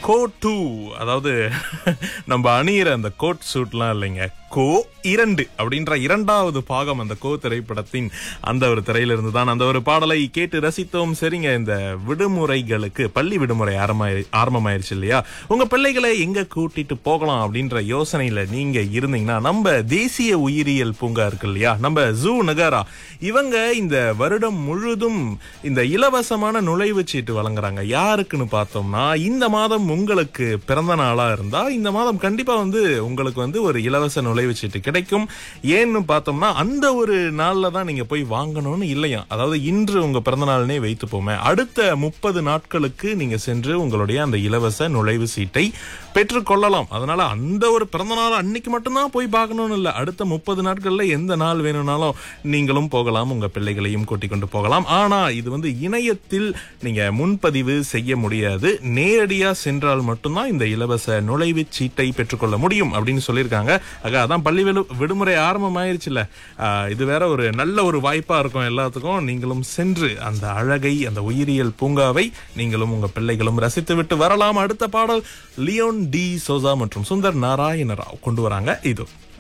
கோ two அதாவது நம்ம அணியிற அந்த கோட் சூட்லாம் இல்லைங்க கோ இரண்டு அப்படின்ற இரண்டாவது பாகம் அந்த கோ திரைப்படத்தின் அந்த ஒரு திரையிலிருந்து தான் அந்த ஒரு பாடலை கேட்டு ரசித்தோம் சரிங்க இந்த விடுமுறைகளுக்கு பள்ளி விடுமுறை ஆரம்பமாயி ஆரம்பமாயிருச்சு இல்லையா உங்க பிள்ளைகளை எங்க கூட்டிட்டு போகலாம் அப்படின்ற யோசனையில நீங்க இருந்தீங்கன்னா நம்ம தேசிய உயிரியல் பூங்கா இருக்கு இல்லையா நம்ம ஜூ நகரா இவங்க இந்த வருடம் முழுதும் இந்த இலவசமான நுழைவுச் சீட்டு வழங்குறாங்க யாருக்குன்னு பார்த்தோம்னா இந்த மாதம் உங்களுக்கு பிறந்த நாளா இருந்தா இந்த மாதம் கண்டிப்பா வந்து உங்களுக்கு வந்து ஒரு இலவச நுழைவுச் சீட்டு கிடைக்கும் ஏன்னு பார்த்தோம்னா அந்த ஒரு நாள்ல தான் நீங்க போய் வாங்கணும்னு இல்லையா அதாவது இன்று உங்க பிறந்த நாள்னே வைத்துப்போமே அடுத்த முப்பது நாட்களுக்கு நீங்க சென்று உங்களுடைய அந்த இலவச நுழைவு சீட்டை பெற்றுக்கொள்ளலாம் அதனால அந்த ஒரு பிறந்த நாள் அன்னைக்கு மட்டும்தான் போய் பார்க்கணும்னு இல்லை அடுத்த முப்பது நாட்கள்ல எந்த நாள் வேணும்னாலும் நீங்களும் போகலாம் உங்க பிள்ளைகளையும் கூட்டிக் கொண்டு போகலாம் ஆனா இது வந்து இணையத்தில் நீங்க முன்பதிவு செய்ய முடியாது நேரடியா சென்றால் மட்டும்தான் இந்த இலவச நுழைவுச் சீட்டை பெற்றுக்கொள்ள முடியும் அப்படின்னு சொல்லியிருக்காங்க ஆக அதான் பள்ளி விடு- விடுமுறை ஆரம்பமாயிருச்சுல ஆஹ் இது வேற ஒரு நல்ல ஒரு வாய்ப்பா இருக்கும் எல்லாத்துக்கும் நீங்களும் சென்று அந்த அழகை அந்த உயிரியல் பூங்காவை நீங்களும் உங்க பிள்ளைகளும் ரசித்து விட்டு வரலாம் அடுத்த பாடல் லியோன் டி சோசா மற்றும் சுந்தர் நாராயண ராவ் கொண்டு வராங்க இது